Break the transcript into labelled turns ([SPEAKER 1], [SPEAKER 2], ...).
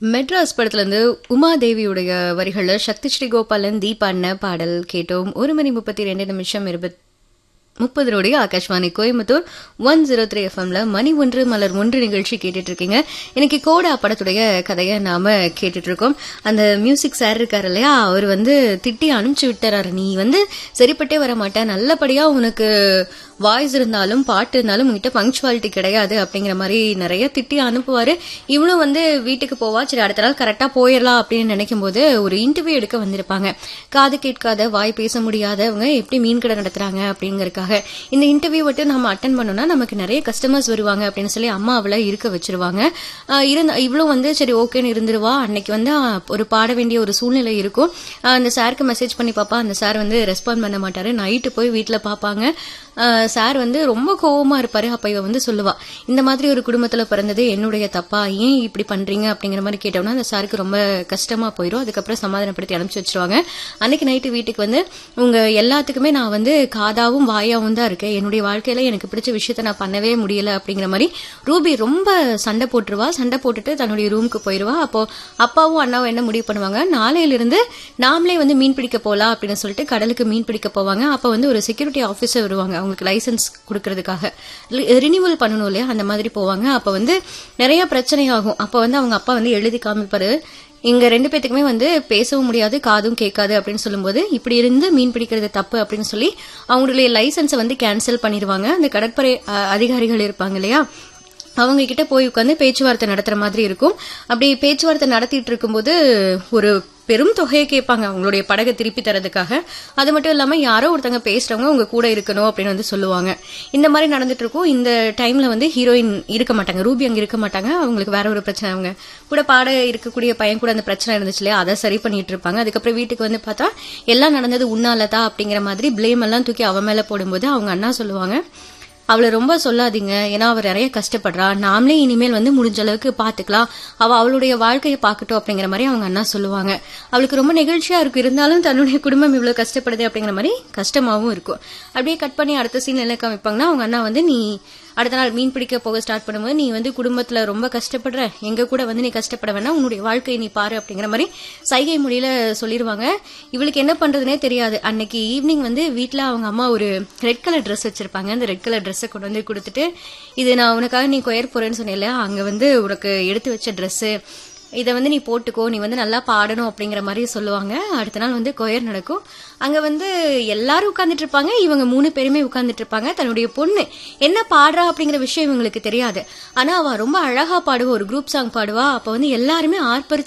[SPEAKER 1] மெட்ராஸ் படத்துலேருந்து உமாதேவியுடைய வரிகளில் சக்தி ஸ்ரீ கோபாலன் தீபா அண்ண பாடல் கேட்டோம் ஒரு மணி முப்பத்தி ரெண்டு நிமிஷம் இருபத் முப்பது நொடி Akashvani Coimbatore one zero three எஃப்எம்ல மணி ஒன்று மலர் ஒன்று நிகழ்ச்சி கேட்டுட்டு இருக்கீங்க இன்னைக்கு கோடா படத்துடைய கதையை நாம கேட்டுட்டு இருக்கோம் அந்த மியூசிக் சார் இருக்காரு இல்லையா அவர் வந்து திட்டி அனுப்பிச்சு விட்டுறாரு நீ வந்து சரிப்பட்டே வர மாட்ட நல்லபடியா உனக்கு வாய்ஸ் இருந்தாலும் பாட்டு இருந்தாலும் உங்ககிட்ட பங்க்சுவாலிட்டி கிடையாது அப்படிங்கிற மாதிரி நிறைய திட்டி அனுப்புவாரு இவனும் வந்து வீட்டுக்கு போவா சரி அடுத்த நாள் கரெக்டா போயிடலாம் அப்படின்னு நினைக்கும் போது ஒரு இன்டர்வியூ எடுக்க வந்திருப்பாங்க காது கேட்காத வாய் பேச முடியாதவங்க எப்படி மீன் கடை நடத்துறாங்க அப்படிங்கறதுக்காக இந்த இன்டர்வியூ மட்டும் நம்ம அட்டன் பண்ணோம்னா நமக்கு நிறைய கஸ்டமர்ஸ் வருவாங்க அப்படின்னு சொல்லி அம்மா அவளை இருக்க வச்சிருவாங்க ஆஹ் இருந்த இவ்வளவு வந்து சரி ஓகேன்னு இருந்துருவா அன்னைக்கு வந்து ஆஹ், ஒரு பாட வேண்டிய ஒரு சூழ்நிலை இருக்கும் ஆஹ், அந்த சாருக்கு மெசேஜ் பண்ணி பாப்பா அந்த சார் வந்து ரெஸ்பாண்ட் பண்ண மாட்டாரு நைட்டு போய் வீட்டுல பாப்பாங்க சார் வந்து ரொம்ப கோவமா இருப்பாரு அப்ப இவ வந்து சொல்லுவா இந்த மாதிரி ஒரு குடும்பத்துல பிறந்தது என்னுடைய தப்பா ஏன் இப்படி பண்றீங்க அப்படிங்கிற மாதிரி கேட்டோம்னா அந்த சாருக்கு ரொம்ப கஷ்டமா போயிடும் அதுக்கப்புறம் சமாதானப்படுத்தி அனுப்பிச்சு வச்சிருவாங்க அன்னைக்கு நைட்டு வீட்டுக்கு வந்து உங்க எல்லாத்துக்குமே நான் வந்து காதாவும் வாயாவும் தான் இருக்கேன் என்னுடைய வாழ்க்கையில எனக்கு பிடிச்ச விஷயத்த நான் பண்ணவே முடியல அப்படிங்கிற மாதிரி ரூபி ரொம்ப சண்டை போட்டுருவா சண்டை போட்டுட்டு தன்னுடைய ரூமுக்கு போயிருவா அப்போ அப்பாவும் அண்ணாவும் என்ன முடிவு பண்ணுவாங்க நாளையில இருந்து நாமளே வந்து மீன் பிடிக்க போலாம் அப்படின்னு சொல்லிட்டு கடலுக்கு மீன் பிடிக்க போவாங்க அப்ப வந்து ஒரு செக்யூரிட்டி ஆபீசர் வருவாங்க அவங்களுக்கு லைசன்ஸ் கொடுக்கறதுக்காக ரினிவல் பண்ணணும் இல்லையா அந்த மாதிரி போவாங்க அப்ப வந்து நிறைய பிரச்சனை ஆகும் அப்ப வந்து அவங்க அப்பா வந்து எழுதி காமிப்பாரு இங்க ரெண்டு பேத்துக்குமே வந்து பேசவும் முடியாது காதும் கேட்காது அப்படின்னு சொல்லும்போது இப்படி இருந்து மீன் பிடிக்கிறது தப்பு அப்படின்னு சொல்லி அவங்களுடைய லைசன்ஸை வந்து கேன்சல் பண்ணிடுவாங்க அந்த கடற்படை அஹ், அதிகாரிகள் இருப்பாங்க இல்லையா அவங்க கிட்ட போய் உட்காந்து பேச்சுவார்த்தை நடத்துற மாதிரி இருக்கும் அப்படி பேச்சுவார்த்தை நடத்திட்டு இருக்கும்போது ஒரு பெரும் தொகையை கேட்பாங்க அவங்களுடைய படகை திருப்பி தரதுக்காக அது மட்டும் இல்லாம யாரோ ஒருத்தங்க பேசுறவங்க உங்க கூட இருக்கணும் அப்படின்னு வந்து சொல்லுவாங்க இந்த மாதிரி நடந்துட்டு இருக்கும் இந்த டைம்ல வந்து ஹீரோயின் இருக்க மாட்டாங்க ரூபி அங்க இருக்க மாட்டாங்க அவங்களுக்கு வேற ஒரு பிரச்சனை அவங்க கூட பாட இருக்கக்கூடிய பையன் கூட அந்த பிரச்சனை இருந்துச்சு இல்லையா அதை சரி பண்ணிட்டு இருப்பாங்க அதுக்கப்புறம் வீட்டுக்கு வந்து பார்த்தா எல்லாம் நடந்தது உன்னாலதான் அப்படிங்கிற மாதிரி ப்ளேம் எல்லாம் தூக்கி அவன் மேல போடும்போது அவங்க அண்ணா சொல்லுவாங்க அவளை ரொம்ப சொல்லாதீங்க ஏன்னா அவ நிறைய கஷ்டப்படுறா நாமளே இனிமேல் வந்து முடிஞ்ச அளவுக்கு பாத்துக்கலாம் அவ அவளுடைய வாழ்க்கையை பார்க்கட்டும் அப்படிங்கிற மாதிரி அவங்க அண்ணா சொல்லுவாங்க அவளுக்கு ரொம்ப நெகிழ்ச்சியா இருக்கும் இருந்தாலும் தன்னுடைய குடும்பம் இவ்வளவு கஷ்டப்படுது அப்படிங்கிற மாதிரி கஷ்டமாவும் இருக்கும் அப்படியே கட் பண்ணி அடுத்த சீன் என்ன காமிப்பாங்கன்னா அவங்க அண்ணா வந்து நீ அடுத்த நாள் மீன் பிடிக்க போக ஸ்டார்ட் பண்ணும்போது நீ வந்து குடும்பத்துல ரொம்ப கஷ்டப்படுற எங்க கூட வந்து நீ கஷ்டப்பட வேணாம் உன்னுடைய வாழ்க்கையை நீ பாரு அப்படிங்கிற மாதிரி சைகை மொழியில சொல்லிடுவாங்க இவளுக்கு என்ன பண்றதுனே தெரியாது அன்னைக்கு ஈவினிங் வந்து வீட்ல அவங்க அம்மா ஒரு ரெட் கலர் ட்ரெஸ் வச்சிருப்பாங்க அந்த ரெட் கலர் ட்ரெஸ்ஸை கொண்டு வந்து கொடுத்துட்டு இது நான் உனக்காக நீ கொயர் போறேன்னு சொன்னேன்ல அங்க வந்து உனக்கு எடுத்து வச்ச ட்ரெஸ் இதை வந்து நீ போட்டுக்கோ நீ வந்து நல்லா பாடணும் அப்படிங்கிற மாதிரி சொல்லுவாங்க அடுத்த நாள் வந்து கொயர் நடக்கும் அங்க வந்து எல்லாரும் உட்கார்ந்துட்டு இருப்பாங்க இவங்க மூணு பேருமே உட்கார்ந்துட்டு இருப்பாங்க தன்னுடைய பொண்ணு என்ன பாடுறா அப்படிங்கிற விஷயம் இவங்களுக்கு தெரியாது ஆனா அவ ரொம்ப அழகா பாடுவா ஒரு குரூப் சாங் பாடுவா அப்ப வந்து எல்லாருமே ஆர்ப்பரிச்சு